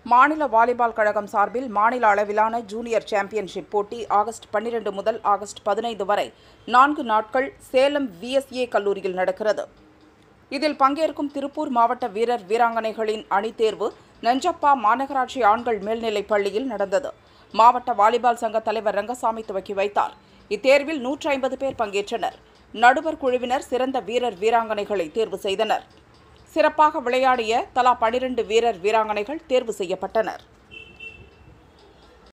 மாநில வாலிபால் கழகம் சார்பில் மாநில அளவிலான ஜூனியர் சாம்பியன்ஷிப் போட்டி ஆகஸ்ட் பன்னிரண்டு முதல் ஆகஸ்ட் பதினைந்து வரை நான்கு நாட்கள் சேலம் விஎஸ்ஏ கல்லூரியில் நடக்கிறது இதில் பங்கேற்கும் திருப்பூர் மாவட்ட வீரர் வீராங்கனைகளின் அணித் தேர்வு நஞ்சப்பா மாநகராட்சி ஆண்கள் மேல்நிலைப் பள்ளியில் நடந்தது மாவட்ட வாலிபால் சங்க தலைவர் ரங்கசாமி துவக்கி வைத்தார் இத்தேர்வில் நூற்றி ஐம்பது பேர் பங்கேற்றனர் நடுவர் குழுவினர் சிறந்த வீரர் வீராங்கனைகளை தேர்வு செய்தனர் சிறப்பாக விளையாடிய தலா பனிரெண்டு வீரர் வீராங்கனைகள் தேர்வு செய்யப்பட்டனர்